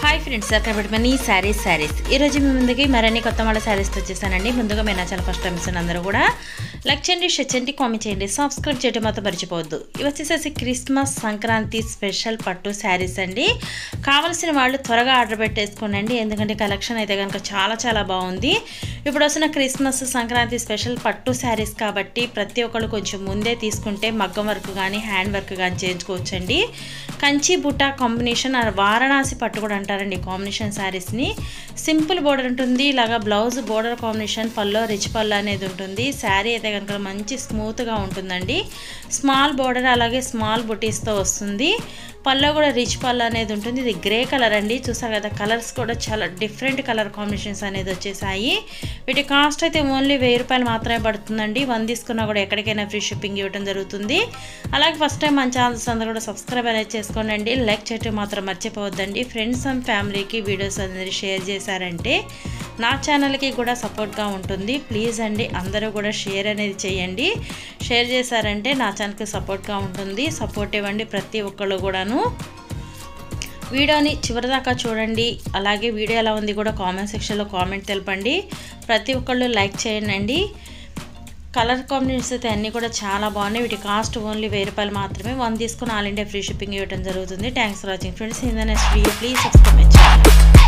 hi friends అక్కడ many saris saris ఈరోజు మీ ముందుకి మరిన్ని కొత్త మళ్ళీ శారీస్ వచ్చేసానండి ముందుగా మీ నా చాలా ఫస్ట్ టైం ఇస్తాను అందరూ కూడా లైక్ చేయండి షేర్ చేయండి కామెంట్ చేయండి సబ్స్క్రైబ్ చేయడం మాత్రం మర్చిపోవద్దు ఇవి వచ్చేసేసి క్రిస్మస్ సంక్రాంతి స్పెషల్ పట్టు శారీస్ అండి కావాల్సిన వాళ్ళు త్వరగా ఆర్డర్ పెట్టేసుకోండి ఎందుకంటే కలెక్షన్ అయితే కనుక చాలా చాలా బాగుంది ఇప్పుడు వస్తున్న క్రిస్మస్ సంక్రాంతి స్పెషల్ పట్టు శారీస్ కాబట్టి ప్రతి ఒక్కళ్ళు కొంచెం ముందే తీసుకుంటే మగ్గం వర్క్ కానీ హ్యాండ్ వర్క్ కానీ చేయించుకోవచ్చండి కంచి బుట్ట కాంబినేషన్ ఆ వారణాసి పట్టు కూడా అంటారండి ఈ కాంబినేషన్ శారీస్ని సింపుల్ బోర్డర్ ఉంటుంది ఇలాగా blouse border combination pallu rich pallu అనేది ఉంటుంది శారీ అయితే కనుక మంచి స్మూత్గా ఉంటుందండి స్మాల్ బోర్డర్ అలాగే స్మాల్ బుటీస్తో వస్తుంది పల్లో కూడా రిచ్ పళ్ళు అనేది ఉంటుంది ఇది గ్రే కలర్ అండి చూసారు కదా కలర్స్ కూడా చాలా డిఫరెంట్ కలర్ కాంబినేషన్స్ అనేది వచ్చేసాయి వీటి కాస్ట్ అయితే ఓన్లీ వెయ్యి రూపాయలు మాత్రమే పడుతుందండి వన్ తీసుకున్నా కూడా ఎక్కడికైనా ఫ్రీ షిప్పింగ్ ఇవ్వడం జరుగుతుంది అలాగే ఫస్ట్ టైం మన ఛానల్స్ అందరూ కూడా సబ్స్క్రైబ్ అనేది చేసుకోండి లైక్ చేయటం మాత్రం మర్చిపోవద్దండి ఫ్రెండ్స్ అండ్ ఫ్యామిలీకి వీడియోస్ అనేది షేర్ చేశారంటే నా ఛానల్కి కూడా సపోర్ట్గా ఉంటుంది ప్లీజ్ అండి అందరూ కూడా షేర్ అనేది చేయండి షేర్ చేశారంటే నా ఛానల్కి సపోర్ట్గా ఉంటుంది సపోర్ట్ ఇవ్వండి ప్రతి ఒక్కళ్ళు కూడాను వీడియోని చివరిదాకా చూడండి అలాగే వీడియో ఎలా ఉంది కూడా కామెంట్ సెక్షన్లో కామెంట్ తెలపండి ప్రతి ఒక్కళ్ళు లైక్ చేయండి కలర్ కాంబినేషన్స్ అయితే అన్నీ కూడా చాలా బాగున్నాయి వీటి కాస్ట్ ఓన్లీ వెయ్యి రూపాయలు మాత్రమే వన్ తీసుకుని ఆల్ ఇండియా ఫ్రీ షిప్పింగ్ ఇవ్వడం జరుగుతుంది thanks for watching friends in the next video please subscribe చేయండి